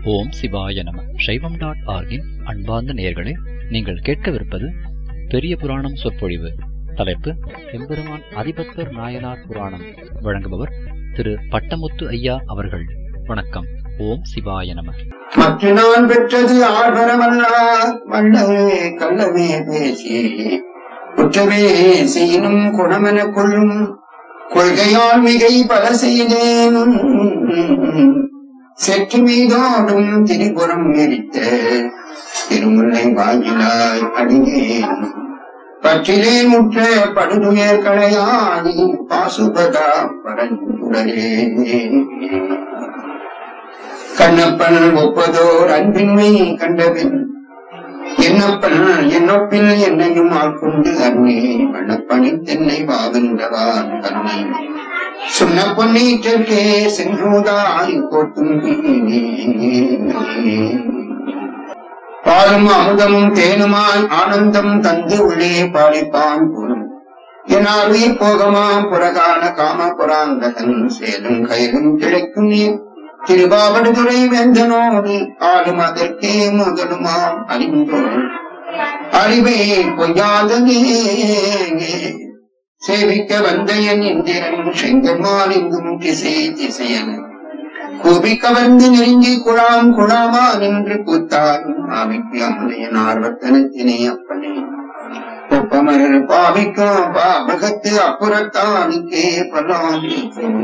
ஓம் சிவாய நம சைவம் டாட் ஆர்கின் அன்பார்ந்த நேயர்களே நீங்கள் கேட்கவிருப்பது பெரிய புராணம் சொற்பொழிவு தலைப்பு எம்பெருமான் அதிபத்தர் நாயனார் புராணம் வழங்குபவர் திரு பட்டமுத்து ஐயா அவர்கள் வணக்கம் ஓம் சிவாய நம மற்ற நான் பெற்றது ஆழ்வரமல்லா வல்லவே கல்லவே பேசி குற்றவே செய்யினும் குணமென கொள்ளும் கொள்கையால் மிகை பல செய்தேன் செற்று மீதோடும் திரிபுரம் எரித்த திருமுல்லை வாயிலாய் அடியேன் பற்றிலே முற்ற படுதுயர் களையாடி பாசுபதா பரஞ்சுடரே கண்ணப்பன் ஒப்பதோர் அன்பின்மை கண்டபின் என்னப்பன் என்னொப்பில் என்னையும் ஆட்கொண்டு அருணே வண்ணப்பணி தென்னை வாகின்றவான் கருணை சொன்ன பொன்னீற்றற்கே சென்றோதாய் கோட்டும் பாலும் அமுதமும் தேனுமாய் ஆனந்தம் தந்து உள்ளே பாலிப்பான் போலும் என் உயிர் போகமாம் புறகால காம புராந்தகன் சேலும் கைலும் கிடைக்கும் நீர் திருவாவடுதுறை வேந்தனோடு ஆடும் அதற்கே முதலுமாம் அறிந்தோம் அறிவே பொய்யாதனே சேவிக்க வந்த என் இந்திரன் செங்கம்மாள் எங்கும் திசை திசையன் கூபி கவர்ந்து நெருங்கி குழாம் குழாமா நின்று கூத்தான் ஆவிக்கு அம்மையன் ஆர்வத்தனத்தினே அப்பனே ஒப்பமரர் பாவிக்கும் பாபகத்து அப்புறத்தானுக்கே பல்லாதி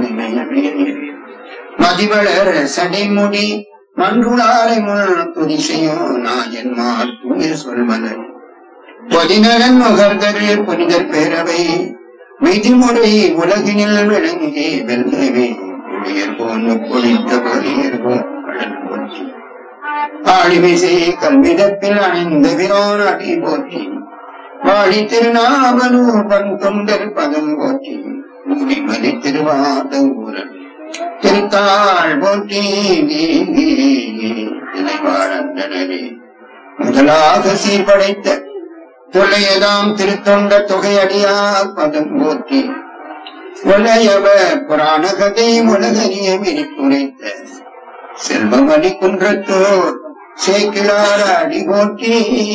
மதிவளர் சடைமுடி மன்றுளாரை முள் துதிசையோ நாயன்மார் தூய சொல்மலர் பொதிநலன் நுகர்தர் புனிதர் பேரவை விதிமுறை உலகினில் விளங்கி வெல்லவே உயர்வோன் பொழித்த பொறியர்வோன் ஆழிமிசை கல்விதப்பில் அணிந்த விரோன் அடி போற்றி வாழி திருநாவலூர் பன் தொண்டர் பதம் போற்றி முடிமதி திருவாத ஊரன் திருத்தாள் போற்றி நிலைவாழந்தனவே முதலாக சீர்படைத்த தொல்லையதாம் திருத்தொண்ட தொகையடியார் பதம் போற்றி உலயவ புராண கதை உலகறிய விரிப்புரைத்த செல்வமணி குன்றத்தோர் சேக்கிழார் அடி போற்றி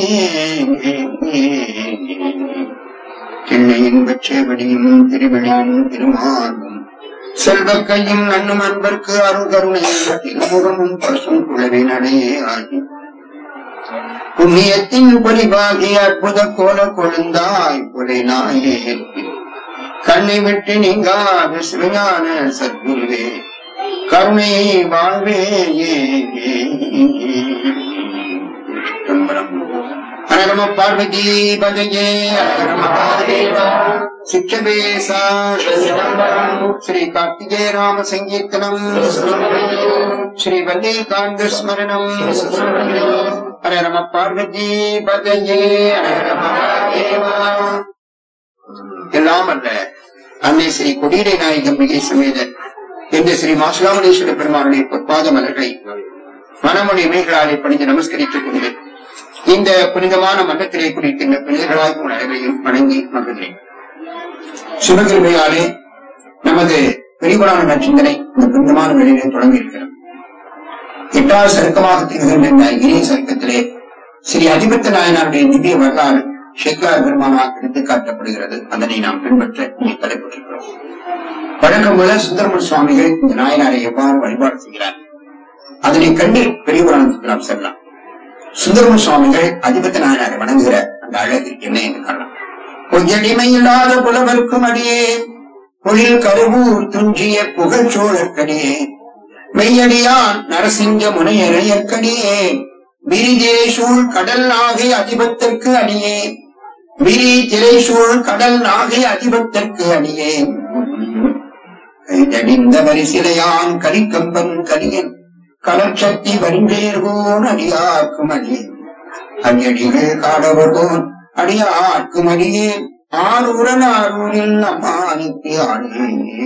கிண்ணையின் வெற்றவடியும் திருவடியும் திருமாலும் செல்வக்கையும் நன்னும் அன்பர்க்கு அருகருணை திருமுகமும் பசும் குழவின் அடையே ஆகி புண்ணியத்தின் பொலிவாகி அற்புத கோல கொழுந்தாய் புலை நாயே கண்ணை விட்டு நீங்காத சிவஞான சத்குருவே கருணை வாழ்வே ஹரம பார்வதி பதையே சிற்றபேசா ஸ்ரீ கார்த்திகே ராம சங்கீர்த்தனம் ஸ்ரீ வந்தே காந்த ஸ்மரணம் ஹர நம பார்வதி பதையே எல்லாம் அல்ல அன்னை ஸ்ரீ கொடியடை நாயகம் மிகை சமேதன் என்ற ஸ்ரீ மாசுலாமணேஸ்வர பெருமானுடைய பொற்பாத மலர்களை மனமொழி இமைகளாலே பணிந்து நமஸ்கரித்துக் கொண்டு இந்த புனிதமான மன்றத்திலே குறிக்கின்ற புனிதர்களாக உங்கள் அனைவரையும் வணங்கி மகிழ்கிறேன் சிவகிருமையாலே நமது பெரியவரான நச்சிந்தனை இந்த புனிதமான வெளியிலே தொடங்கி இருக்கிறது எட்டாவது சருக்கமாக திகழ்கின்ற இந்த இணைய சருக்கத்திலே ஸ்ரீ அதிபத்த நாயனாருடைய திவ்ய வரலாறு ஷேக்லார் பெருமானால் எடுத்து காட்டப்படுகிறது அதனை நாம் பின்பற்ற இங்கே தலைப்பட்டிருக்கிறோம் வழக்கம் போல சுந்தரமன் சுவாமிகள் இந்த நாயனாரை எவ்வாறு வழிபாடு செய்கிறார் அதனை கண்டு பெரியவரானத்துக்கு நாம் செல்லலாம் சுந்தரமன் சுவாமிகள் அதிபத்த நாயனாரை வணங்குகிற அந்த அழகு என்ன என்று காணலாம் பொய்யடிமையில்லாத புலவர்க்கும் அடியே பொழில் கருவூர் துஞ்சிய புகழ்ச்சோழற்கடியே மெய்யடியான் நரசிங்க முனையரையற்கடியே விரிதேசூழ் கடல் நாகை அதிபத்திற்கு அடியே விரி திரைசூழ் கடல் நாகை அதிபத்திற்கு அடியே கைதடிந்த வரிசிலையான் கரிக்கம்பன் கரியன் கலர்ச்சக்தி வருந்தேர்கோன் அடியார்க்கும் அடியேன் அடியடிகள் காடவர்கோன் அடியார்க்கும் அடியேன் ஆரூரன் ஆரூரில் அம்மானுக்கு ஆடியே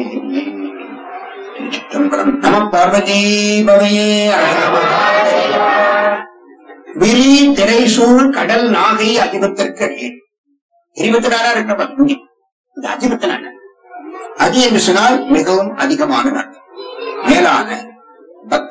சிற்றம்பலம் நம பார்வதி பவையே விரி திரைசூழ் கடல் நாகை அதிபத்திற்கடியே இருபத்தி நாலா இருக்கிற பத்மி இந்த அதிபத்த நாள் அது என்று சொன்னால் மிகவும் அதிகமான நாள் மேலான பக்தர்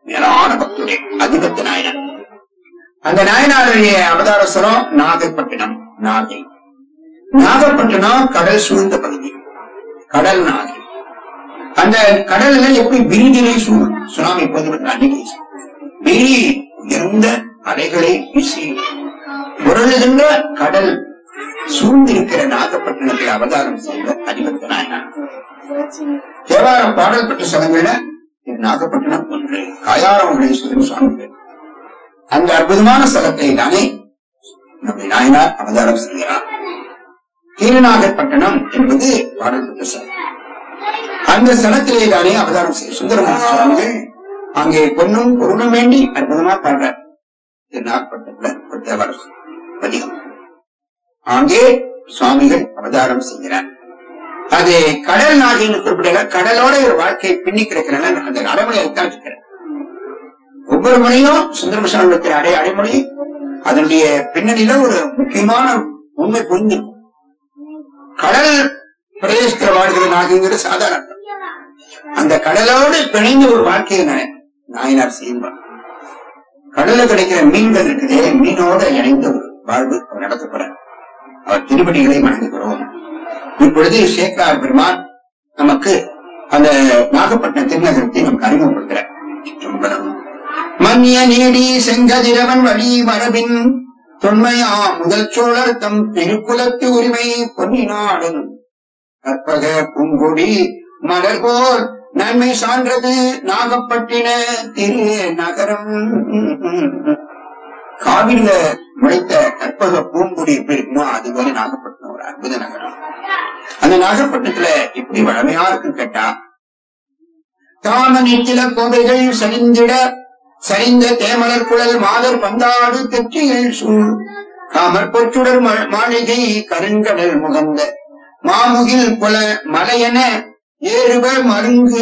மேலான பக்தருடைய அதிபத்த நாயனார் அந்த நாயனாருடைய அவதார ஸ்தலம் நாகப்பட்டினம் நாகை நாகப்பட்டினம் கடல் சூழ்ந்த பகுதி கடல் நாகை அந்த கடல்ல எப்படி விரிதினை சூழ் சுனாமி போது அன்னைக்கு விரி உயர்ந்த அலைகளை வீசி புரளுகின்ற கடல் சூழ்ந்திருக்கிற நாகப்பட்டினத்தில் அவதாரம் செய்த அதிபத்த நாயனார் தேவாரம் பாடல் பெற்ற ஸ்தலங்கள்ல இது நாகப்பட்டினம் ஒன்று காயாரம் உங்களேஸ்வரன் சுவாமிகள் அந்த அற்புதமான ஸ்தலத்தை தானே நம்முடைய நாயனார் அவதாரம் செய்கிறார் திருநாகப்பட்டினம் என்பது பாடல் பெற்ற ஸ்தலம் அந்த ஸ்தலத்திலே தானே அவதாரம் செய்ய சுந்தரமூர்த்தி சுவாமிகள் அங்கே பொன்னும் பொருளும் வேண்டி அற்புதமா பாடுறார் திருநாகப்பட்டினத்துல ஒரு தேவாரம் பதிகம் அங்கே சுவாமிகள் அவதாரம் செய்கிறார் அது கடல் நாகின்னு குறிப்பிடல கடலோட ஒரு வாழ்க்கையை பின்னி கிடக்கிறனால அந்த அடைமொழியை தான் இருக்கிறேன் ஒவ்வொரு மொழியும் சுந்தரமசாமி அடை அடைமொழி அதனுடைய பின்னணியில ஒரு முக்கியமான உண்மை புரிஞ்சிருக்கும் கடல் பிரதேசத்தில் வாழ்கிற நாகிங்கிறது சாதாரண அந்த கடலோடு பிணைந்த ஒரு வாழ்க்கையை நா- நாயனார் செய்வார் கடல்ல கிடைக்கிற மீன்கள் இருக்குதே மீனோட இணைந்த ஒரு வாழ்வு அவர் நடத்தப்பட அவர் திருப்படிகளை வணங்குகிறோம் இப்பொழுது சேக்கரார் பெருமான் நமக்கு அந்த நாகப்பட்டினம் திருநகரத்தை நமக்கு அறிமுகப்படுத்துகிறார் சிற்றம்பலம். மன்னிய நீடி செங்கதிரவன் வழி மரபின் தொன்மையா முதல் சோழர் தம் திருக்குலத்து உரிமை பொன்னினாடும் கற்பக பூங்கொடி மலர்போல் நன்மை சான்றது நாகப்பட்டின திரு நகரம் காவிரில முளைத்த கற்பக பூங்குடி எப்படி இருக்குமோ அது போல நாகப்பட்டினம் ஒரு அற்புத நகரம் அந்த நாகப்பட்டினத்துல இப்படி வளமையா இருக்கு கேட்டா தாம நித்தில கோவைகள் சரிந்திட சரிந்த தேமலர் குழல் மாதர் பந்தாடு தெற்றிகள் சூழ் காமர் பொற்றுடர் ம- மாளிகை கருங்கடல் முகந்த மாமுகில் குல மலையென ஏறுவ மருங்கு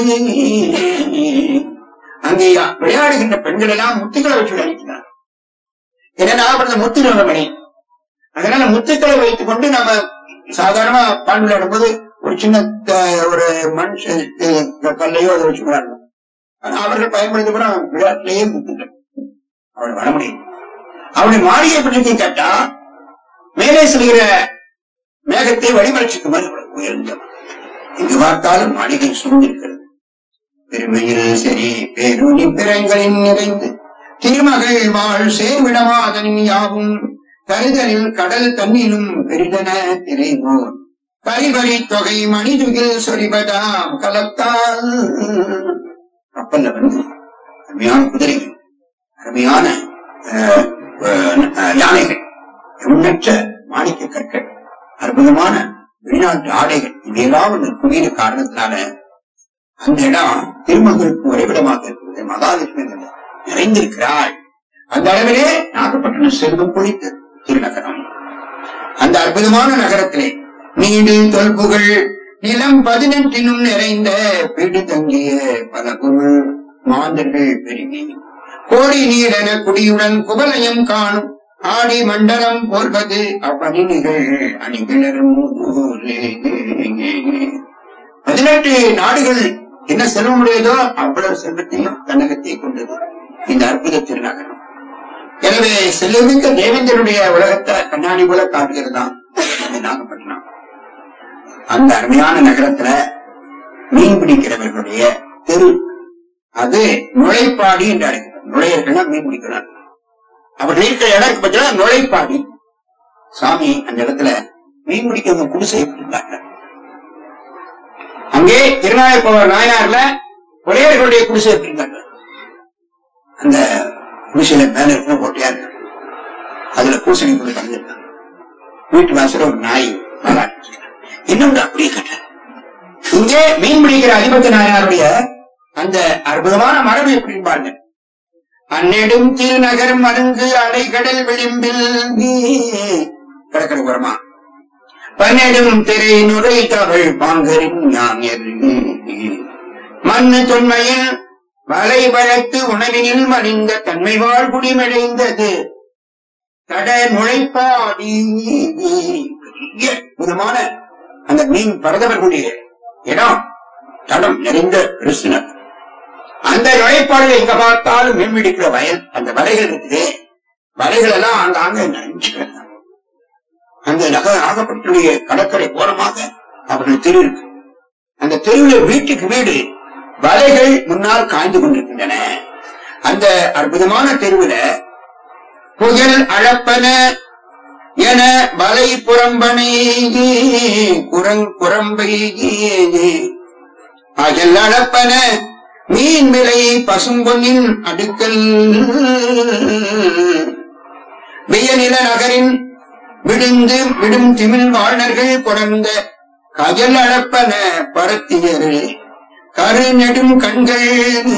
அங்கே விளையாடுகின்ற பெண்கள் எல்லாம் முத்துக்களை வச்சு விளையாடுகிறார் ஏன்னா நாகப்பட்டினம் முத்து நிலமணி அதனால முத்துக்களை வைத்துக் கொண்டு நம்ம சாதாரண பால் விளையாடும் போது ஒரு சின்ன த- ஒரு மண் செ- த- கல்லையோ அதை வச்சு விளையாடணும் ஆனா அவர்கள் பயன்படுத்தி கூட விளையாட்டிலேயே முத்துக்கள் அவள் வர முடியும் அவளுடைய மாளிகை பற்றி கேட்டா மேலே செல்கிற மேகத்தை வழிமறைச்சுக்குமாறு உயர்ந்த இங்கு பார்த்தாலும் மாளிகை சூழ்ந்திருக்கிறது பெருமையில் சரி பேரொலி பிறங்களின் நிறைந்து திருமகள் வாழ் சேவிடமாதனின் யாவும் கருதலில் கடல் தண்ணிலும் பெரிதன திரைவோர் கரிவரி தொகை மணிதுகில் சொரிபதாம் கலத்தால் கப்பல்ல வந்து அருமையான குதிரைகள் அருமையான அஹ், அஹ், யானைகள் எண்ணற்ற மாணிக்க கற்கள் அற்புதமான வெளிநாட்டு ஆடைகள் இவையெல்லாம் வந்து குவிய காரணத்தினால அந்த இடம் திருமகளுக்கு உறைவிடமாக இருக்கிறது மகாலட்சுமி அங்க நிறைந்திருக்கிறாள் அந்த அளவிலே நாகப்பட்டினம் செல்வம் பொழித்த திருநகரம் அந்த அற்புதமான நகரத்திலே நீடு தொல்புகள் நிலம் பதினெட்டினும் நிறைந்த வீடு தங்கிய பல பொருள் மாந்தர்கள் பெருகி கோடி நீடன குடியுடன் குவலயம் காணும் ஆடி மண்டலம் போல்வது அவ்வணிகள் அணிகிளரும் ஊரே. பதினெட்டு நாடுகள் என்ன செல்வம் உடையதோ அவ்வளவு செல்வத்தையும் தன்னகத்தை கொண்டது இந்த அற்புத திருநகரம் எனவே செல்வமிக்க தேவேந்திரனுடைய உலகத்தை கண்ணாடி போல காட்டுகிறதாம் இந்த நாகப்பட்டினம் அந்த அருமையான நகரத்துல மீன் பிடிக்கிறவர்களுடைய தெரு அது நுழைப்பாடி என்று அழைக்கிறார் நுழையர்கள் மீன் பிடிக்கிறார் அவர்கள் இருக்கிற இடம் பார்த்தீங்கன்னா நுழைப்பாடி சாமி அந்த இடத்துல மீன் பிடிக்கிறவங்க குடிசை இருந்தாங்க அங்கே திருநாயப்பவர் நாயனார்ல ஒரேயர்களுடைய குடிசை இருந்தாங்க அந்த குடிசையில மேல இருக்கிற கோட்டையா இருக்கு அதுல பூசணி கூட கலந்துருக்காங்க வீட்டு வாசல ஒரு நாய் பாலாட்டு இன்னும் அப்படியே கட்டுற இங்கே மீன் பிடிக்கிற அதிபத்த நாயனாருடைய அந்த அற்புதமான மரபு எப்படி பாருங்க அந்நெடும் திருநகர் மருங்கு அலைகடல் விளிம்பில் கிடக்கிற உரமா பன்னெடும் திரை நுரை தவள் பாங்கரின் ஞானியர் மண்ணு தொன்மையில் வலை வளர்த்து உணவினில் மறிந்த தன்மை வாழ் குடிமடைந்தது தட நுழைப்பாடி பெரிய விதமான அந்த மீன் பரதவர்களுடைய இடம் தடம் நிறைந்த கிருஷ்ணர் அந்த நுழைப்பாடுகள் எங்க பார்த்தாலும் மீன்பிடிக்கிற வயல் அந்த வலைகள் இருக்குது வலைகள் எல்லாம் ஆங்காங்க நிறைஞ்சு கிடந்தாங்க அந்த நக நாகப்பட்டினுடைய கடற்கரை ஓரமாக அவர்கள் தெரு இருக்கு அந்த தெருவில் வீட்டுக்கு வீடு வலைகள் முன்னால் காய்ந்து கொண்டிருக்கின்றன அந்த அற்புதமான தெருவுல புயல் அளப்பன என வலை புறம்பனை குரங் குரம்பை அகல் அளப்பன மீன் விலை பசும்பொன்னின் அடுக்கல் வியநில நகரின் விடுந்து விடும் திமிழ் வாழ்நர்கள் கொடர்ந்த கஜல் அளப்பன பரத்தியர் கரு நெடும் கண்கள்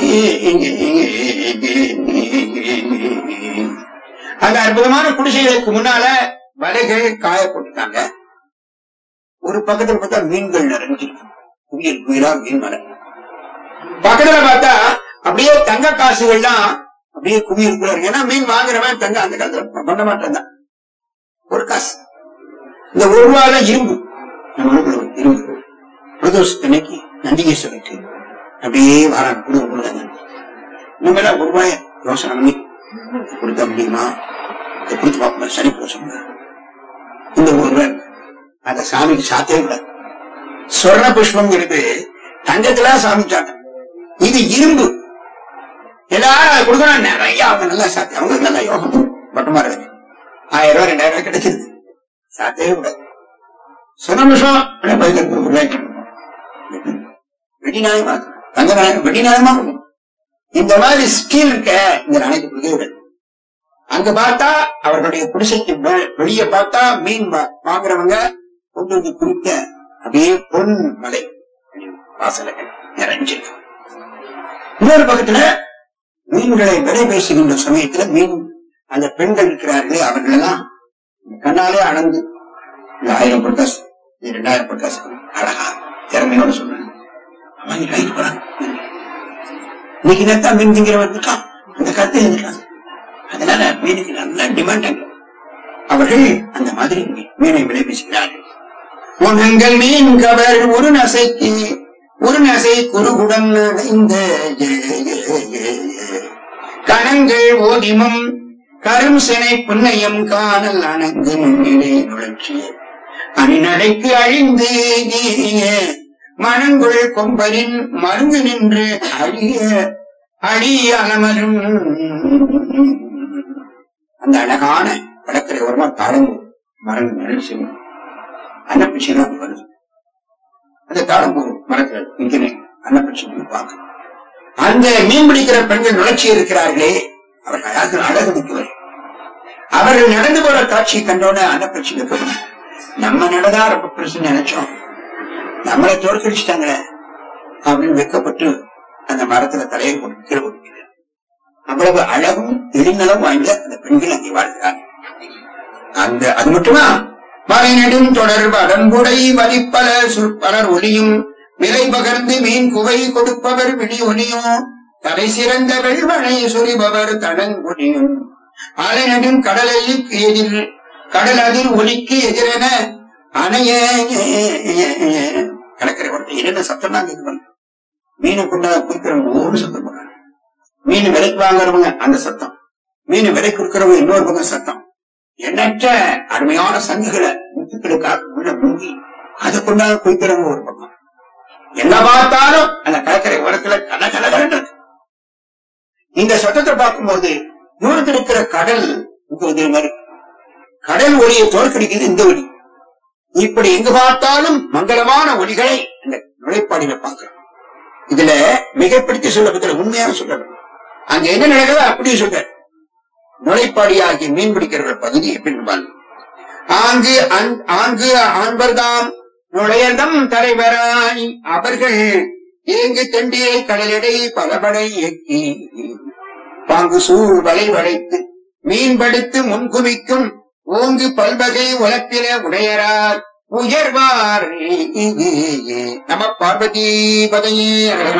அந்த அற்புதமான குடிசைகளுக்கு முன்னால வலைகள் காய போட்டுட்டாங்க ஒரு பக்கத்துல பார்த்தா மீன்கள் நிறைஞ்சிருக்கு குயில் குயிலா மீன் மரம் பக்கத்துல பார்த்தா அப்படியே தங்க காசுகள்லாம் அப்படியே குவியலுக்குள்ள இருக்கு ஏன்னா மீன் வாங்குறவன் தங்க அந்த காலத்துல பண்ண மாட்டான் தான். ஒரு காசு இந்த ஒரு ரூபாய் இரும்பு நம்ம ஊர்ல ஒரு இரும்பு பிரதோஷ் அன்னைக்கு நந்திகேஸ்வரனுக்கு அப்படியே வரான் குடு கொடுத்தாங்க நம்ம எல்லாம் ஒரு ரூபாய யோசனை பண்ணி கொடுத்த முடியுமா இதை கொடுத்து பார்ப்போம் சனி போசம் இந்த ஒரு ரூபாய் அந்த சாமிக்கு சாத்தே கூடாது சொர்ண புஷ்பங்கிறது தங்கத்துல சாமிச்சாங்க இது இரும்பு எல்லாரும் அதை கொடுக்கணும் நிறைய அவங்க நல்லா சாத்தி அவங்க நல்லா யோகம் பட்டமா இருக்கு ஆயிரம் ரூபாய் ரெண்டாயிரம் ரூபாய் கிடைச்சிருது சாத்தவே கூடாது சொன்ன நிமிஷம் பதினெட்டு ரூபாய்க்கு வெடி நாயமா தங்க நாயகம் வெடி நாயமா கொடுக்கணும். இந்த மாதிரி ஸ்கீல் இருக்க இந்த நாணயத்தை கொடுக்கவே கூடாது அங்க பார்த்தா அவர்களுடைய குடிசைக்கு வெ- வெளிய பார்த்தா மீன் வா- வாங்குறவங்க கொண்டு வந்து குடிக்க அப்படியே பொன் மலை வாசல்கள் நிறைஞ்சிருக்கு இன்னொரு பக்கத்துல மீன்களை விலை பேசுகின்ற சமயத்துல மீன் அந்த பெண்கள் இருக்கிறார்களே அவர்கள் எல்லாம் கண்ணாலே அளந்து இது ஆயிரம் பொட்டாஸ் இது ரெண்டாயிரம் பொட்டாஸ் அழகா திறமையோட சொல்றாங்க அவங்க ரைட் போறாங்க இன்னைக்கு நேரத்தா மீன் திங்கிறவன் இருக்கான் அந்த கருத்தை இருக்காங்க அதனால மீனுக்கு நல்ல டிமாண்ட் அங்க அவர்கள் அந்த மாதிரி மீனை விலை பேசுகிறார்கள் உனங்கள் மீன் கவர் ஒரு நசைக்கு ஒரு நசை குறுகுடன் அடைந்த கணங்கள் ஓதிமும் கரும் சினை புன்னையம் காணல் அணங்கு நுண்ணிலே நுழைச்சி அணிநடைக்கு அழிந்து மணங்குள் கொம்பரின் மருந்து நின்று அழிய அழிய அலமரும் அந்த அழகான கடற்கரை ஓரமா தாழம்பு மரம் நிகழ்ச்சி அன்னப்பிச்சைலாம் வருது அந்த தாழம்பு மரத்தில் நிற்கிறேன் அன்னப்பிச்சை பார்க்க அந்த மீன் பிடிக்கிற பெண்கள் நுழைச்சி இருக்கிறார்களே அவர்கள் அழகு அழகு மிக்கவர் அவர்கள் நடந்து போற காட்சியை கண்டோட அன்னப்பிச்சை போய் நம்ம நடந்தா ரொம்ப பெருசு நினைச்சோம் நம்மளை தோற்கடிச்சிட்டாங்களே அப்படின்னு வெக்கப்பட்டு அந்த மரத்துல தலையை கொண்டு கீழே போட்டுக்கிறார் அவ்வளவு அழகும் இடிநலம் வாய்ந்த அந்த பெண்கள் அங்கே வாழ்கிறார்கள் அந்த அது மட்டுமா மறைநெடும் தொடர்பு அடன்புடை வலிப்பல சுற்பலர் ஒலியும் விலை பகர்ந்து மீன் குவை கொடுப்பவர் விழி ஒலியும் தலை சிறந்த வெள்வனை சொரிபவர் தடங்குடியும் அலைநடும் கடலைக்கு எதிர் கடல் அதிர் ஒலிக்கு எதிரென அணைய கடற்கரை ஒருத்தர் என்னென்ன சத்தம் தான் கேட்கணும் மீனை கொண்டா குடிக்கிறவங்க ஒவ்வொரு சத்தம் போடுறாங்க மீன் விலைக்கு வாங்குறவங்க அந்த சத்தம் மீன் விலை கொடுக்கிறவங்க இன்னொரு பக்கம் சத்தம் எண்ணற்ற அருமையான சங்குகளை முத்துக்களுக்காக உள்ள மூங்கி அதை கொண்டாந்து குடிக்கிறவங்க ஒரு பக்கம் என்ன பார்த்தாலும் அந்த கடற்கரை ஓரத்துல கல கலகலன்னு இந்த சத்தத்தை பார்க்கும்போது தூரத்தில் இருக்கிற கடல் இங்க வந்து மாதிரி கடல் ஒளியை தோற்கடிக்கிறது இந்த ஒளி இப்படி எங்கு பார்த்தாலும் மங்களமான ஒளிகளை இந்த நுழைப்பாடியில பார்க்கிறோம் இதுல மிகப்படுத்தி சொல்லப்பட்ட உண்மையான சொல்லணும் அங்க என்ன நடக்குதோ அப்படியே சொல்ற நுழைப்பாடி ஆகிய மீன் பிடிக்கிறவர்கள் பகுதி எப்படி இருப்பாங்க ஆங்கு அன்- ஆங்கு ஆண்பர்தாம் நுழையதம் தலைவராய் அவர்கள் ஏங்கு தெண்டியை கடலிடை பலபடை எக்கி பாங்கு சூழ் வலை வளைத்து மீன் படுத்து முன்குவிக்கும் ஓங்கு பல்வகை உலப்பில உடையரார் உயர்வார் நம பார்வதி பதையே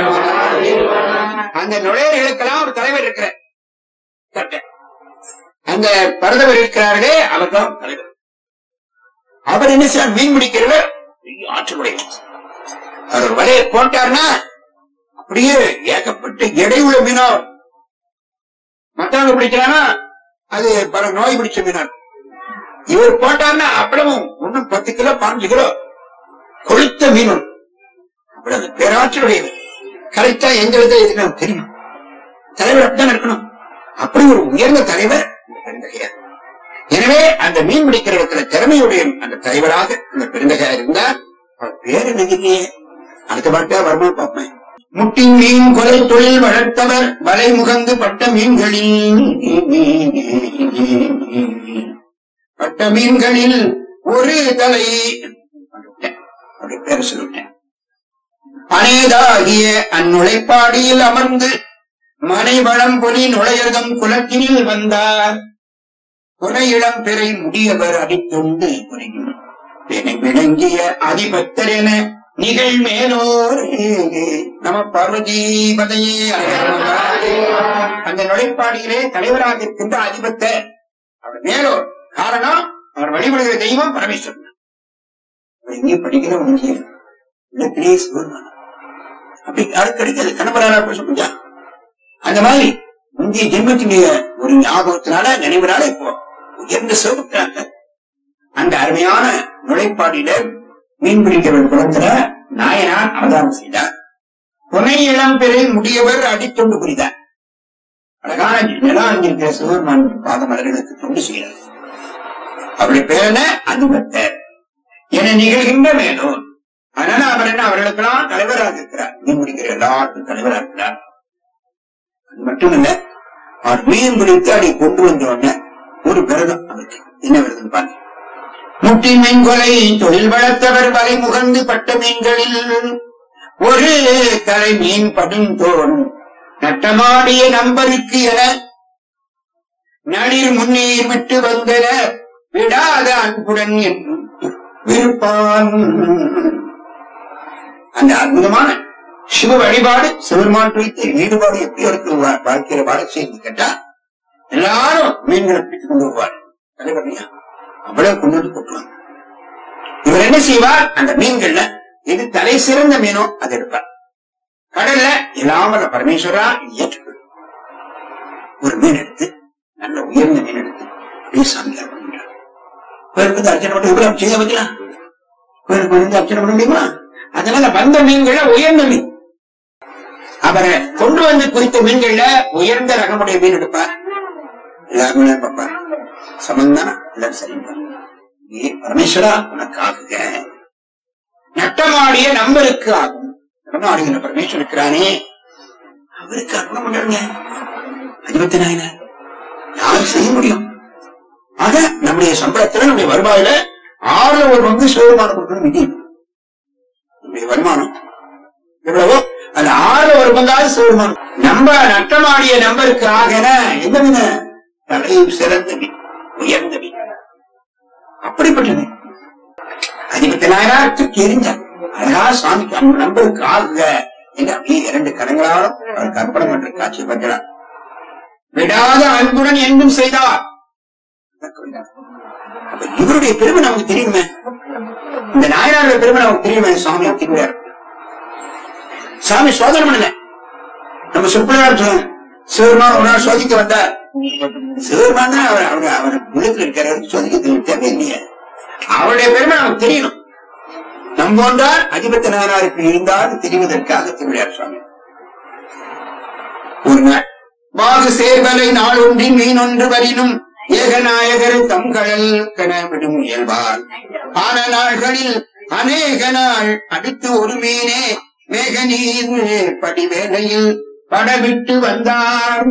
அந்த நுழையர்களுக்கெல்லாம் ஒரு தலைவர் இருக்கிறார் கரெக்ட். அந்த பரதவர் இருக்கிறார்களே அவர் தான் தலைவர் அவர் என்ன செய்வார் மீன் பிடிக்கிறவர் பெரிய ஆற்றலுடையவர் அவர் ஒரு வலையை போட்டார்னா அப்படியே ஏகப்பட்ட எடை உள்ள மீனா வரும். மத்தவங்க பிடிக்கிறானா அது பல நோய் பிடிச்ச மீனா இருக்கும். இவர் போட்டார்னா அவ்வளவும் ஒண்ணும் பத்து கிலோ பாஞ்சு கிலோ கொளுத்த மீன் வரும். அவ்வளவு பேராற்றலுடையது கரெக்டா எங்க இடத்துல எதுக்கு நமக்கு தெரியும் தலைவர் அப்படித்தான் இருக்கணும் அப்படி ஒரு உயர்ந்த தலைவர் இந்த பெருந்தகையார் எனவே அந்த மீன் பிடிக்கிற இடத்துல திறமையுடைய அந்த தலைவராக இந்த பெருந்தகையார் இருந்தார் அவர் பேரு நெகிரியே அடுத்த பாட்டா வருமா பார்ப்பேன் முட்டின் மீன் கொலை தொழில் வளர்த்தவர் வலை முகந்து பட்ட மீன்களில் பட்ட மீன்களில் ஒரு தலை அப்படி பேர சொல்லிட்டேன் அனேதாகிய அந்நுழைப்பாடியில் அமர்ந்து மனை வளம் பொலி நுழையதம் குலத்தினில் வந்தார் கொலை இளம் பிறை முடியவர் அடித்தொண்டு புரியும் வினை விளங்கிய அதிபத்தர் என நிகழ் மேலோர் நம பார்வதி பதையே அந்த நுழைப்பாடியிலே தலைவராக இருக்கின்ற அதிபத்தர் அவர் மேலோர் காரணம் அவர் வழிபடுகிற தெய்வம் பரமேஸ்வரன் அவர் எங்கே படிக்கிற ஒன்று இடத்திலே சிவருமான் அப்படி யாருக்கு கிடைக்காது கணவராரா போய் சொல்லுங்க அந்த மாதிரி முந்தைய ஜென்மத்தினுடைய ஒரு ஞாபகத்தினால நினைவுனால இப்போ உயர்ந்த சிவபக்தராக அந்த அருமையான நுழைப்பாடியில மீன் பிடிக்கிறவர் குளத்துல நாயனார் அவதாரம் செய்தார் புனை இளம் பெறை முடியவர் அடித்தொண்டு புரிந்தார் அழகான நிலம் அங்கிருக்கிற சிவபெருமான் பாதமலர்களுக்கு தொண்டு செய்கிறார் அவருடைய பேர் என்ன அனுபத்தர் என நிகழ்கின்ற மேலோர் அதனால அவர் என்ன அவர்களுக்கெல்லாம் தலைவராக இருக்கிறார் மீன் பிடிக்கிற எல்லாருக்கும் தலைவராக இருக்கிறார் அது மட்டுமல்ல அவர் மீன் பிடித்து அதை கொண்டு வந்த உடனே ஒரு விரதம் அவருக்கு என்ன விரதம் பாருங்க முட்டின் மீன்கொலை தொழில் வளர்த்தவர் வலை முகந்து பட்ட மீன்களில் ஒரு கரை மீன் படுந்தோன் நட்டமாடிய நம்பருக்கு என நளிர் முன்னீர் விட்டு வந்தன விடாத அன்புடன் என்று விருப்பான் அந்த அற்புதமான சிவ வழிபாடு சிவருமான் குறித்து ஈடுபாடு எப்படி இருக்கு வா- வாழ்க்கையில வாழ செய்து கேட்டா எல்லாரும் மீன்களை பிடித்துக் கொண்டு வருவார் தலைவர்லையா அவ்வளவு கொண்டு வந்து கொட்டுவாங்க இவர் என்ன செய்வார் அந்த மீன்கள்ல எது தலை சிறந்த மீனோ அதை எடுப்பார் கடல்ல எல்லாம் வல்ல பரமேஸ்வரா இது ஏற்றுக்கொள் ஒரு மீன் எடுத்து நல்ல உயர்ந்த மீன் எடுத்து அப்படியே சாமியார் பண்ணுறார் கோயிலுக்கு வந்து அர்ச்சனை பண்ணி இவ்வளவு செய்ய வைக்கலாம் கோயிலுக்கு வந்து அர்ச்சனை பண்ண முடியுமா அதனால வந்த மீன்கள்ல உயர்ந்த மீன் அவரை கொண்டு வந்து குறித்த மீன்கள்ல உயர்ந்த ரகமுடைய மீன் எடுப்பார் எல்லாருமே பார்ப்பார் சமந்தானா எல்லாரும் சரிங்க ஏ பரமேஸ்வரா உனக்கு ஆகுக நட்டமாடிய நம்பருக்கு ஆகும் நடமாடுகிற பரமேஸ்வரன் இருக்கிறானே அவருக்கு அர்ப்பணம் பண்ணுங்க அதிபத்த நாயனர் யாரு செய்ய முடியும் ஆக நம்முடைய சம்பளத்துல நம்முடைய வருவாயில ஆறுல ஒரு பங்கு சிவபெருமான கொடுக்கணும் விதி நம்முடைய வருமானம் எவ்வளவோ அது ஆறுல ஒரு பங்காவது சிவபெருமானம் நம்ம நட்டமாடிய நம்பருக்கு ஆகன எந்த மீன தலையும் சிறந்த மீன் உயர்ந்த மீன் அப்படிப்பட்டது அதிபத்த நாயனாருக்கு தெரிஞ்சார் அழகா சாமிக்கு நம்ம நம்பருக்கு ஆகுக என்று அப்படியே இரண்டு கரங்களாலும் அவருக்கு அர்ப்பணம் பண்ற காட்சி பார்க்கிறார் விடாத அன்புடன் என்றும் செய்தார் அப்ப இவருடைய பெருமை நமக்கு தெரியுமே இந்த நாயனாருடைய பெருமை நமக்கு தெரியுமே சுவாமி திருவிழார் சாமி சோதனை பண்ணல நம்ம சுப்பிரமணியம் சொல்லுங்க சிவருமான் ஒரு நாள் சோதிக்க வந்தார் சிவருமான் தான் அவர் அவர் அவர் உள்ளத்துல இருக்கிற சோதிக்க தெரிய- தேவையில்லையே அவருடைய பெருமை நமக்கு தெரியணும் நம்போன்றால் அதிபத்த நாயனாருக்கு இருந்தால் தெரிவதற்காக திருவிழார் சுவாமி ஒரு நாள் வாகு சேர்வலை நாள் ஒன்றின் மீன் ஒன்று வரினும் ஏகநாயகர் தம்கழல் கனவிடும் இயல்பார் ஆன நாள்களில் அநேக நாள் அடுத்து ஒரு மீனே மேக நீர் படிவேலையில் படவிட்டு வந்தார்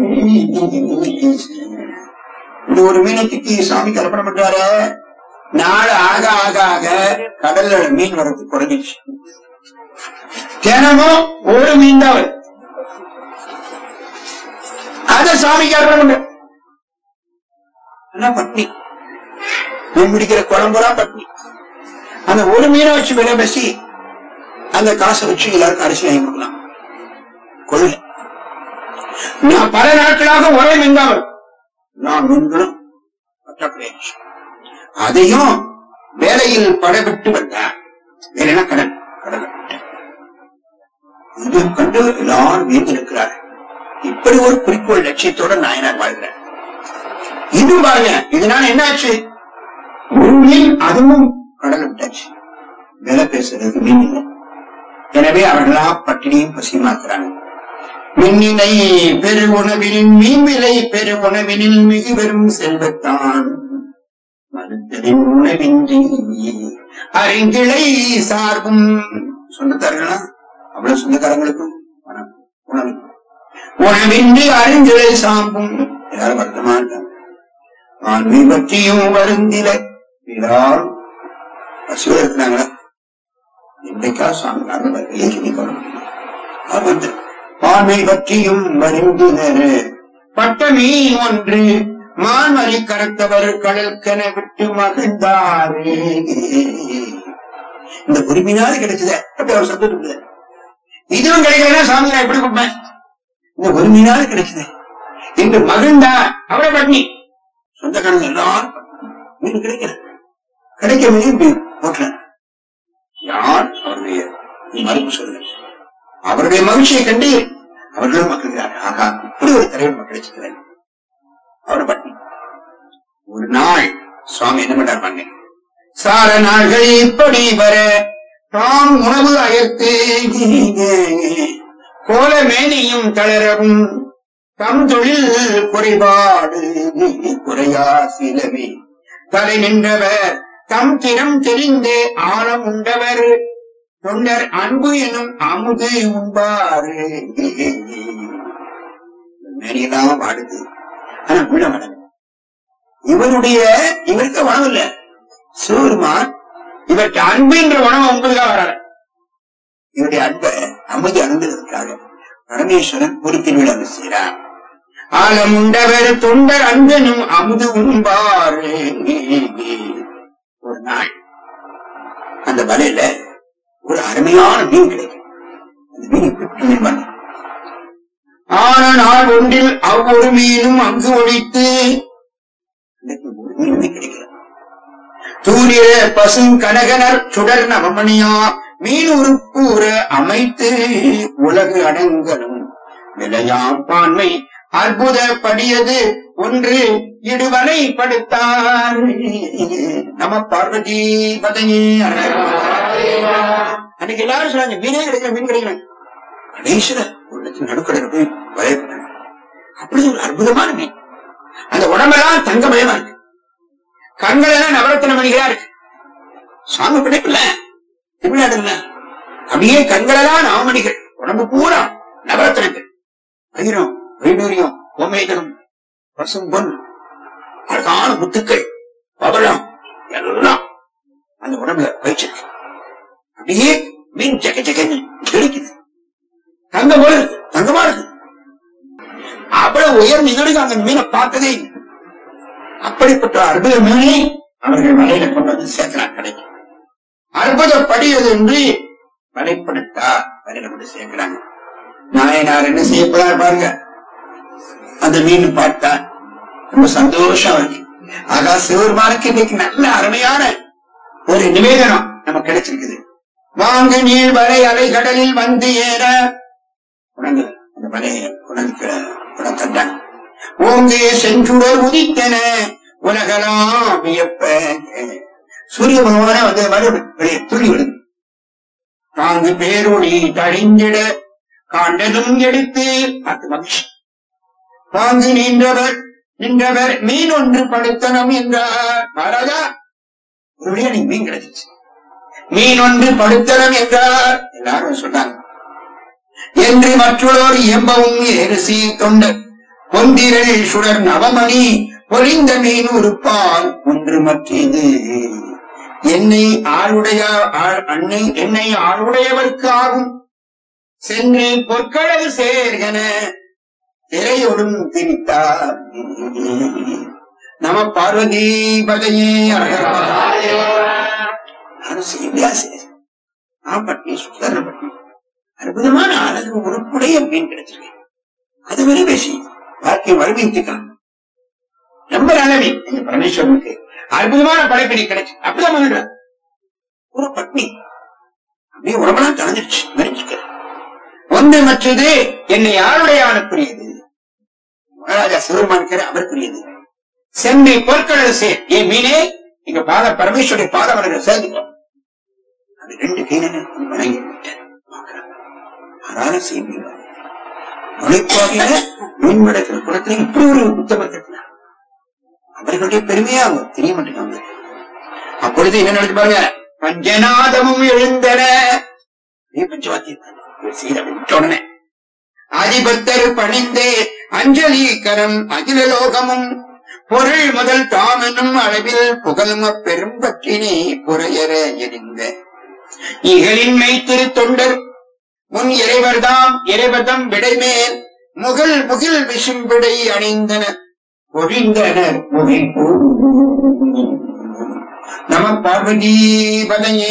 இந்த ஒரு மீனத்துக்கு சாமி கல்பனை பண்றாரு நாள் ஆக ஆக ஆக கடல்ல மீன் வரது குறைஞ்சிச்சு தினமும் ஒரு மீன் தான் வருது அத சாமிக்கு அர்ப்பணம் பண்ற ஆனா பட்னி மீன் பிடிக்கிற குழம்புலாம் பட்னி அந்த ஒரு மீனை வச்சு விலை பேசி அந்த காசை வச்சு எல்லாருக்கும் அரிசி வாங்கி கொடுக்கலாம் கொள்ள நான் பல நாட்களாக ஒரே மீன் தான் வரும் நான் மீன்களும் பற்றாக்குறையாச்சு அதையும் வேலையில் படவிட்டு வந்தார் வேலைனா கடன் கடலை விட்டேன் இது கண்டு எல்லாரும் வீழ்ந்து நிற்கிறார்கள் இப்படி ஒரு குறிக்கோள் லட்சியத்தோட நாயனார் வாழ்கிறார் இது பாருங்க இதனால என்னாச்சு ஒரு மீன் அதுவும் கடல் விட்டாச்சு விலை பேசுறதுக்கு மீன் இல்லை எனவே அவர்களாம் பட்டினியும் பசியுமா இருக்கிறாங்க மின்னினை பெரு உணவினில் மீன் விலை பெரு உணவினில் மிகு பெரும் செல்வத்தான் மருந்தரின் உணவின்றி அறிந்திழை சார்பும் சொந்தக்காரங்களா அவ்வளவு சொந்தக்காரங்களுக்கும் பணம், உணவு உணவின்றி அறிந்திழை சாம்பும் எல்லாரும் வருத்தமா இருக்காங்க ஆண்மை பற்றியும் வருந்தில எல்லாரும் பசுவா இருக்கிறாங்களா இன்றைக்கா சாமி வந்து பான்மை பற்றியும் வருந்தினர் பட்ட மீன் ஒன்று மான்மறி கருத்தவர் கடற்கென விட்டு மகிழ்ந்தாரே இந்த உரிமையினால கிடைச்சத அப்படி அவர் சந்தோஷம் இதுவும் கிடைக்கலன்னா சாமி நான் எப்படி கொடுப்பேன் இந்த உரிமையினால கிடைச்சது என்று மகிழ்ந்தா அவரை பண்ணி சொந்தக்காரங்க எல்லாரும் மீன் கிடைக்கல கிடைக்க மீன் போட்டல யார் அவருடைய மறுப்பு சொல்லுங்க அவருடைய மகிழ்ச்சியை கண்டு அவர்களும் மகிழ்கிறார்கள் ஆகா இப்படி ஒரு தலைவர் கிடைச்சிருக்கிறார் அவரை பட்டி ஒரு நாள் சுவாமி என்ன பண்ணார் பண்ண சார நாள்கள் இப்படி வர தாம் உணவு அயர்த்து கோல மேனியும் தளரவும் தம் தொழில் குறைபாடு குறையா சிலவே தலை நின்றவர் தம் திறம் தெரிந்து ஆழம் உண்டவர் தொண்டர் அன்பு எனும் அமுது உண்பாரு மேரியெல்லாம் வாடுது ஆனா விட மாட்டாங்க இவருடைய இவருக்கு உணவு இல்ல சிவருமான் இவருக்கு அன்புன்ற உணவு உண்பதுக்காக வராரு இவருடைய அன்பை அமைதி அணுந்ததற்காக பரமேஸ்வரன் பொறுப்பில் விட செய்கிறார் ஆழம் உண்டவர் தொண்டர் அன்பெனும் அமுது உண்பாரு ஒரு நாள் அந்த வலையில ஒரு அருமையான மீன் கிடைக்கும் அந்த மீன் எப்படி மீன் பண்ண ஆன நாள் ஒன்றில் அவ்வொரு மீனும் அங்கு ஒழித்து இன்னைக்கு ஒரு மீனுமே கிடைக்கல தூரிர பசும் கனகனர் சுடர் நவமணியா மீன் உருப்பூர அமைத்து உலகு அடங்கலும் விலையாம் பான்மை அற்புத படியது ஒன்று இடுவனை படுத்தார் நம பார்வதி பதையே அன்னைக்கு எல்லாரும் சொன்னாங்க மீனே கிடைக்கல மீன் கிடைக்கல கணேஸ்வர ஒரு லட்சம் நடுக்கடல போய் பயப்பட்டாங்க அப்படி ஒரு அற்புதமான மீன் அந்த உடம்பெல்லாம் தங்கமயமா இருக்கு கண்கள் எல்லாம் நவரத்தின மணிகளா இருக்கு சாமி பிடிக்கல தமிழ்நாடுல அப்படியே கண்களெல்லாம் நவமணிகள் உடம்பு பூரா நவரத்தினங்கள் வைரம் வைடூரியம் கோமேதனம் பசும் பொன் அழகான முத்துக்கள் பவளம் எல்லாம் அந்த உடம்புல வச்சிருக்கு அப்படியே மீன் ஜெக ஜெகன்னு ஜொலிக்குது தங்கம் போல இருக்கு தங்கமா இருக்கு அவ்வளவு உயர்ந்து இதுவரைக்கும் அந்த மீனை பார்த்ததே இல்லை. அப்படிப்பட்ட அற்புத மீனை அவர்கள் வலையில கொண்டு வந்து சேர்க்கிறார் கடைக்கு அற்புதப்படி அது என்று வலைப்படுத்தா வலையில கொண்டு சேர்க்கிறாங்க நாயனார் என்ன செய்யப்படார் பாருங்க அந்த மீன் பார்த்தா ரொம்ப சந்தோஷம் இருக்கு ஆகா சிவருமானுக்கு இன்னைக்கு நல்ல அருமையான ஒரு நிவேதனம் நமக்கு கிடைச்சிருக்குது வாங்க நீர் வரை அலை கடலில் வந்து ஏற உணர்ந்து அந்த வலையை உணர்ந்து உணர்த்தாங்க ஓங்கே சென்றுடர் உதித்தன உலகலாம் வியப்ப சூரிய பகவான வந்து மறு வெளியே துள்ளி விடுது தாங்கு பேரொளி தழிந்திட காண்டதும் எடுத்து பார்த்து மகிழ்ச்சி தாங்கு நின்றவர் நின்றவர் மீன் ஒன்று படுத்தனம் என்றார் மகாராஜா ஒரு வழியா நீ மீன் கிடைச்சிச்சு மீன் ஒன்று படுத்தனம் என்றார் எல்லாரும் சொன்னாங்க என்று மற்றொரு எம்பவும் ஏரிசி தொண்டர் பொந்திரள் சுடர் நவமணி பொழிந்த மீன் உறுப்பால் ஒன்று மற்றது என்னை ஆளுடைய ஆ- அன்னை என்னை ஆளுடையவர்க்கு ஆகும் சென்று பொற்களவு சேர்கன திரையொடும் பிரித்தார் நம பார்வதி பதையே அரசு வியாசி ஆப்பட்டி சுந்தரப்பட்டி அற்புதமான அழகு உறுப்புடைய மீன் கிடைச்சிருக்கு அது வரை பேசி பாக்கியம் வரவேற்றுக்கலாம் ரொம்ப நல்ல மீன் எங்க பரமேஸ்வரனுக்கு அற்புதமான படைப்பினை கிடைச்சு அப்படிதான் பண்ணுறார் ஒரு பட்னி அப்படியே உடம்பெல்லாம் தளர்ந்துருச்சு மறைஞ்சிருக்க ஒன்று மற்றது என்னை யாருடைய ஆணுக்குரியது மகாராஜா சிவருமானுக்கிற அவருக்குரியது சென்னை பொற்கடல் சேர் என் மீனே எங்க பாத பரமேஸ்வருடைய பாதவர்கள் சேர்ந்துட்டோம் அது ரெண்டு கையில வணங்கி விட்டேன் அதான செய்தி நுழைப்பாகில மீன்மடக்கிற குளத்துல இப்படி ஒரு உத்தமர் கட்டினார் அவர்களுடைய பெருமையா அவங்க தெரிய மாட்டேங்க அப்பொழுது என்ன நடந்து பாருங்க பஞ்சநாதமும் எழுந்தன நீ பஞ்சவாத்தியம் செய்த விட்ட உடனே அதிபத்தர் பணிந்தே அஞ்சலி கரம் அகில லோகமும் பொருள் முதல் தாமெனும் அளவில் புகழும் பெரும் பற்றினே புறையற எரிந்த இகழின் மெய்த்திரு தொண்டர் முன் இறைவர்தாம் இறைவதம் விடைமேல் முகில் முகில் விசும்பிடை அணிந்தனர் பொழிந்தனர் முகை நம பார்வதி பதையே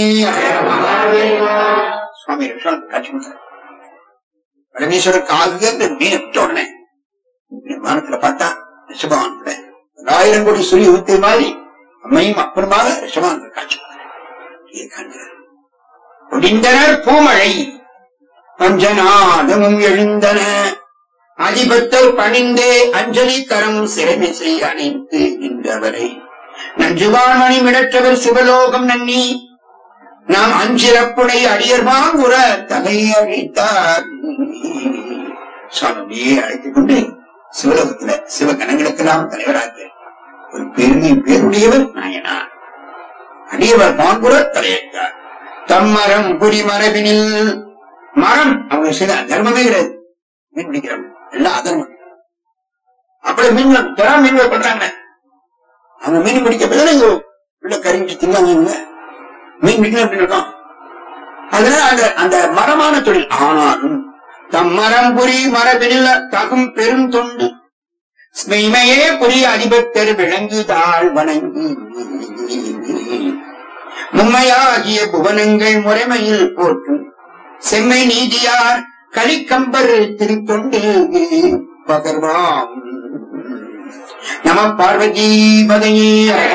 சுவாமி ரிஷாந்த் காட்சி கொடுத்தார். பரமேஸ்வரர் காதுக இந்த மீனை விட்ட உடனே வானத்துல பார்த்தா ரிஷபவானத்துல ஆயிரம் கோடி சூரிய ஊத்தை மாதிரி அம்மையும் அப்பனுமாக ரிஷபவானத்தில் காட்சி கொடுத்தார். இதை காண்கிறார் முடிந்தனர் பூமழை பஞ்சநாதமும் எழுந்தன அதிபத்தர் பணிந்தே அஞ்சலி கரம் சிறமிசை அணைத்து நின்றவரை நஞ்சுவான் மணி மிடற்றவர் சிவலோகம் நன்னி நாம் அஞ்சிறப்புடை அடியர்மான் உற தலை அழித்தார் சுவாமியே அழைத்துக் கொண்டு சிவலோகத்துல சிவகணங்களுக்கெல்லாம் தலைவராக ஒரு பெருமை பேருடையவர் நாயனார் அடியவர் மாங்குற தலையேற்றார் தம்மரம் புரி மரபினில் மரம் அவங்க செய்த தர்மமே கிடையாது மீன் பிடிக்கிறவங்க எல்லாம் அதர்மம் அப்படி மீன் திறா மீன் பண்றாங்க அவங்க மீன் பிடிக்க பதிலாக இங்க உள்ள கறிஞ்சு தின்னாங்க இவங்க. மீன் பிடிக்கணும் அப்படின்னு இருக்கோம் அதனால அந்த அந்த மரமான தொழில் ஆனாலும் தம் மரம் புரி மரபினில் தகும் பெரும் தொண்டு மெய்மையே புரிய அதிபத்தர் விளங்குதாள் வணங்கி மும்மையாகிய புவனங்கள் முறைமையில் போற்றும் செம்மை நீதியார் கலிக்கம்பர் திருத்தொண்டு பகர்வாம் நம பார்வதி பதையே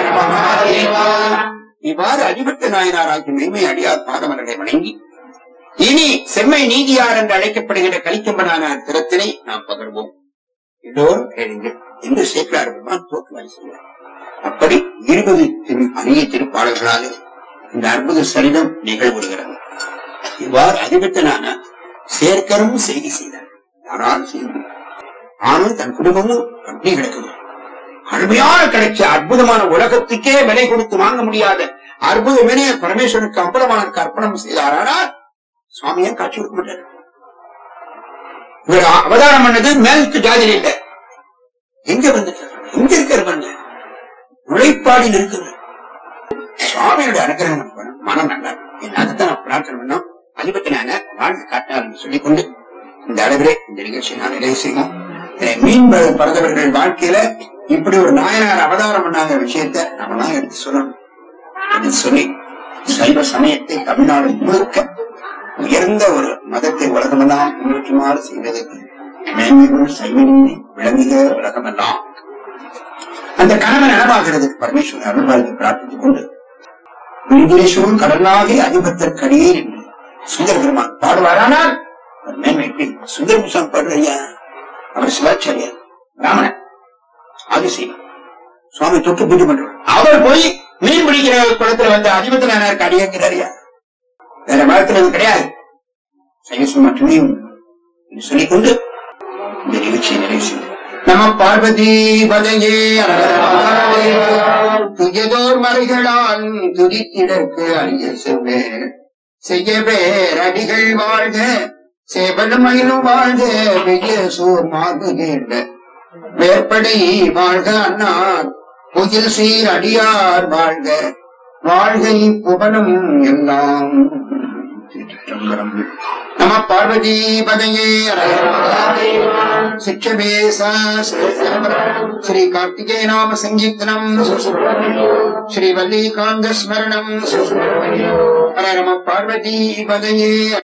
இவ்வாறு அடிபட்ட நாயனாராகிய மெய்மை அடியார் பாதமலரை வணங்கி இனி செம்மை நீதியார் என்று அழைக்கப்படுகிற கலிக்கம்பனான திறத்தினை நாம் பகர்வோம் எல்லோரும் கேளுங்கள் என்று சேக்கலார் பெருமான் தோற்றுவாய் செய்வார் அப்படி இருபது திரு அரிய திருப்பாடல்களாலே இந்த அற்புத சரிதம் நிகழ்வுறுகிறது இவ்வாறு அதிபத்தனான சேர்க்கரும் செய்தி செய்தார் யாரால் செய்தி ஆனால் தன் குடும்பமும் அப்படி கிடக்குது அருமையான கிடைச்ச அற்புதமான உலகத்துக்கே விலை கொடுத்து வாங்க முடியாத அற்புதமே பரமேஸ்வரனுக்கு அம்பலமானருக்கு அர்ப்பணம் செய்தார் ஆனால் சுவாமியை காட்சி கொடுக்க மாட்டார் இவர் அவதாரம் பண்ணது மேலுக்கு ஜாதியில் இல்ல எங்க வந்துட்டார் எங்க இருக்காரு பாருங்க உழைப்பாடில் இருக்குது சுவாமியோட அனுகிரகம் நமக்கு வேணும். மனம் நல்லா இருக்கும். என்ன அதுதான் நான் பிரார்த்தனை பண்ணோம் அதிபத்தினான வாழ்ந்து காட்டினார் சொல்லிக்கொண்டு இந்த அளவிலே இந்த நிகழ்ச்சியை நான் நிறைவு செய்வோம் இதை மீன் ப- பறந்தவர்கள் வாழ்க்கையில இப்படி ஒரு நாயனார் அவதாரம் பண்ணாத விஷயத்தை நம்ம தான் எடுத்து சொல்லணும் என்று சொல்லி சைவ சமயத்தை தமிழ்நாடு முழுக்க உயர்ந்த ஒரு மதத்தை உலகமெல்லாம் முன்னேற்றுமாறு செய்வதற்கு மேன்மைகள் சைவ நீதி விளங்குக உலகமெல்லாம் அந்த கனவு நனவாகிறது பரமேஸ்வரன் அருள்வாழ்த்து பிரார்த்தித்துக் கொண்டு விழிபுரேஸ்வரன் கடலாகி அதிபத்தர் கடியே என்று சுந்தர பெருமான் பாடுவாரானால் அவர் மேன்மை எப்படி சுந்தர முசாமி பாடுறாரியா அவர் சிவாச்சாரியார் ராமணன் ஆதிசேவன் சுவாமி தொட்டு பூஜை பண்றவர் அவர் போய் மீன் பிடிக்கிற குளத்துல வந்து அதிபத்தனாருக்கு அடியங்கிறாரியா வேற மதத்துல இது கிடையாது சைவசம் மட்டுமே உண்டு. என்று சொல்லிக்கொண்டு இந்த நிகழ்ச்சியை நிறைவு செய்வோம் நம பார்வதி பதையே துயதோர் மறைகளால் துதித்திடற்கு அரிய செவ்வே செய்யவே அடிகள் வாழ்க சேவலும் மயிலும் வாழ்க வெய்ய சூர் மாறுகின்ற வேற்படை வாழ்க அண்ணார் புகில் சீர் அடியார் வாழ்க வாழ்கை புகழும் எல்லாம் திருச்சிற்றம்பலம். நம பார்வதி பதையே சிக்ஷவேச ஸ்ரீ கார்த்திகேய நாம சங்கீர்த்தனம் ஸ்ரீ வல்லிகாந்த ஸ்மரணம் ஹர நம பார்வதி பதையே